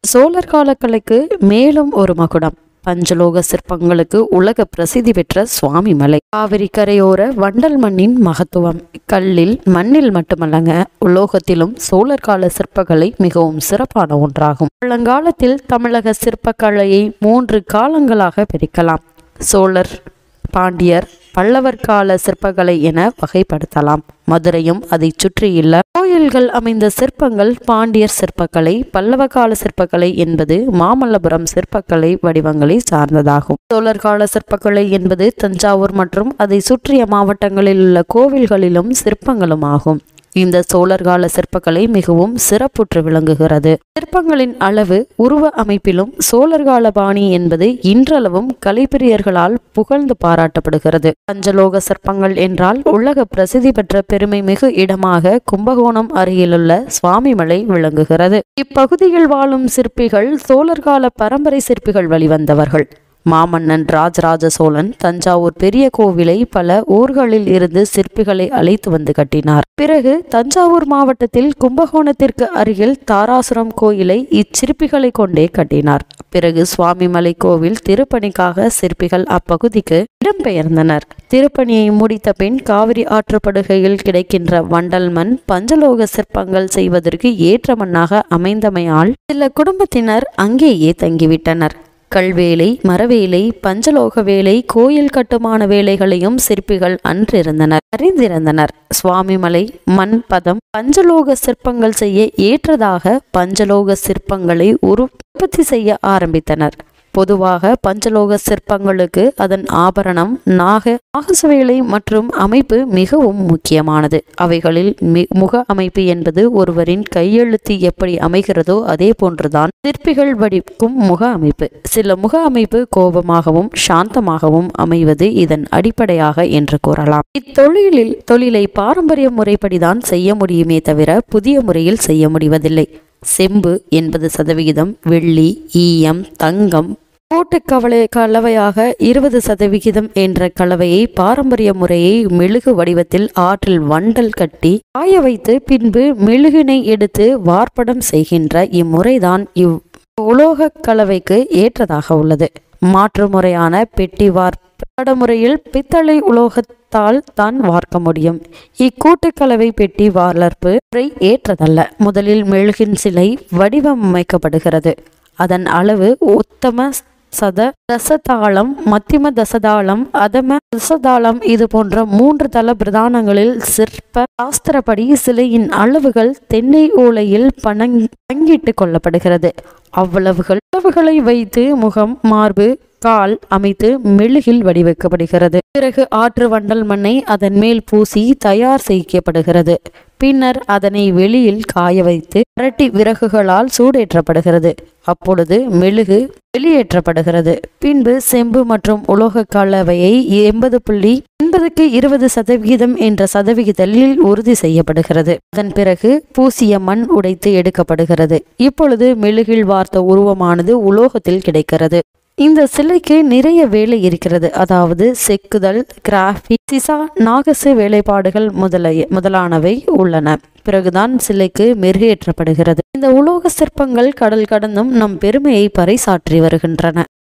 சோழர் காலக்கலைக்கு மேலும் ஒரு மகுடம் பஞ்சலோக சிற்பங்களுக்கு உலக பிரசித்தி பெற்ற சுவாமி மலை காவிரி கரையோர வண்டல் மண்ணின் மகத்துவம் கல்லில் மண்ணில் மட்டுமல்லங்க உலோகத்திலும் சோழர் கால சிற்பக்கலை மிகவும் சிறப்பான ஒன்றாகும் பழங்காலத்தில் தமிழக சிற்பக்கலையை மூன்று காலங்களாக பிரிக்கலாம் சோழர் பாண்டியர் பல்லவர் கால சிற்பக்கலை என வகைப்படுத்தலாம் மதுரையும் அதைச் சுற்றியுள்ள கோயில்கள் அமைந்த சிற்பங்கள் பாண்டியர் சிற்பக்கலை பல்லவ கால சிற்பக்கலை என்பது மாமல்லபுரம் சிற்பக்கலை வடிவங்களை சார்ந்ததாகும் சோழர் கால சிற்பக்கலை என்பது தஞ்சாவூர் மற்றும் அதை சுற்றிய மாவட்டங்களில் உள்ள கோவில்களிலும் சிற்பங்களும் ஆகும் இந்த சோழர் கால சிற்பக்கலை மிகவும் சிறப்புற்று விளங்குகிறது சிற்பங்களின் அளவு உருவ அமைப்பிலும் சோழர் கால பாணி என்பது இன்றளவும் கலைப்பிரியர்களால் புகழ்ந்து பாராட்டப்படுகிறது பஞ்சலோக சிற்பங்கள் என்றால் உலக பிரசித்தி பெற்ற பெருமை மிகு இடமாக கும்பகோணம் அருகிலுள்ள சுவாமிமலை விளங்குகிறது இப்பகுதியில் வாழும் சிற்பிகள் சோழர் கால பரம்பரை சிற்பிகள் வழிவந்தவர்கள் மாமன்னன் ராஜராஜ சோழன் தஞ்சாவூர் பெரிய கோவிலை பல ஊர்களில் இருந்து சிற்பிகளை அழைத்து வந்து கட்டினார் பிறகு தஞ்சாவூர் மாவட்டத்தில் கும்பகோணத்திற்கு அருகில் தாராசுரம் கோயிலை இச்சிற்பிகளை கொண்டே கட்டினார் பிறகு சுவாமிமலை கோவில் திருப்பணிக்காக சிற்பிகள் அப்பகுதிக்கு இடம்பெயர்ந்தனர் திருப்பணியை முடித்த பின் காவிரி ஆற்றுப்படுகையில் கிடைக்கின்ற வண்டல் மண் பஞ்சலோக சிற்பங்கள் செய்வதற்கு ஏற்ற மண்ணாக அமைந்தமையால் சில குடும்பத்தினர் அங்கேயே தங்கிவிட்டனர் கல்வேலை மரவேலை பஞ்சலோக வேலை கோயில் கட்டுமான வேலைகளையும் சிற்பிகள் அன்றிருந்தனர் அறிந்திருந்தனர் சுவாமிமலை மண் பதம் பஞ்சலோக சிற்பங்கள் செய்ய ஏற்றதாக பஞ்சலோக சிற்பங்களை உரு உற்பத்தி செய்ய ஆரம்பித்தனர் பொதுவாக பஞ்சலோக சிற்பங்களுக்கு அதன் ஆபரணம் நாக நாகசவேலை மற்றும் அமைப்பு மிகவும் முக்கியமானது அவைகளில் மி முக அமைப்பு என்பது ஒருவரின் கையெழுத்து எப்படி அமைகிறதோ அதே போன்றுதான் சிற்பிகள் வடிக்கும் முக அமைப்பு சில முக அமைப்பு கோபமாகவும் சாந்தமாகவும் அமைவது இதன் அடிப்படையாக என்று கூறலாம் இத்தொழிலில் தொழிலை பாரம்பரிய முறைப்படிதான் செய்ய முடியுமே தவிர புதிய முறையில் செய்ய முடிவதில்லை செம்பு எண்பது சதவிகிதம் வெள்ளி ஈயம் தங்கம் கூட்டு கவலை கலவையாக இருபது சதவிகிதம் என்ற கலவையை பாரம்பரிய முறையை மெழுகு வடிவத்தில் ஆற்றில் வண்டல் கட்டி காய வைத்து பின்பு மெழுகினை எடுத்து வார்ப்படம் செய்கின்ற இம்முறைதான் இவ் உலோக கலவைக்கு ஏற்றதாக உள்ளது மாற்று முறையான பெட்டி வார்ப்பட முறையில் பித்தளை உலோகத்தால் தான் வார்க்க முடியும் இக்கூட்டு கலவை பெட்டி வளர்ப்பு முறை ஏற்றதல்ல முதலில் மெழுகின் சிலை வடிவமைக்கப்படுகிறது அதன் அளவு உத்தம சத தசதாளம் மத்திம தசதாளம் அதம தசதாளம் இது போன்ற மூன்று தள பிரதானங்களில் சிற்ப சாஸ்திரப்படி சிலையின் அளவுகள் தென்னை ஓலையில் பணங் பங்கிட்டு கொள்ளப்படுகிறது அவ்வளவுகள் அளவுகளை வைத்து முகம் மார்பு கால் அமைத்து மெழுகில் வடிவமைக்கப்படுகிறது பிறகு ஆற்று வண்டல் மண்ணை அதன் மேல் பூசி தயார் செய்யப்படுகிறது பின்னர் அதனை வெளியில் காய வைத்து அரட்டி விறகுகளால் சூடேற்றப்படுகிறது அப்பொழுது மெழுகு வெளியேற்றப்படுகிறது பின்பு செம்பு மற்றும் உலோக கலவையை எண்பது புள்ளி எண்பதுக்கு இருபது சதவிகிதம் என்ற சதவிகிதத்தில் உறுதி செய்யப்படுகிறது அதன் பிறகு பூசிய மண் உடைத்து எடுக்கப்படுகிறது இப்பொழுது மெழுகில் வார்த்த உருவமானது உலோகத்தில் கிடைக்கிறது இந்த சிலைக்கு நிறைய வேலை இருக்கிறது அதாவது செக்குதல் கிராஃபி சிசா நாகசு வேலைப்பாடுகள் முதலைய முதலானவை உள்ளன பிறகுதான் சிலைக்கு மெருகேற்றப்படுகிறது இந்த உலோக சிற்பங்கள் கடல் கடந்தும் நம் பெருமையை பறைசாற்றி வருகின்றன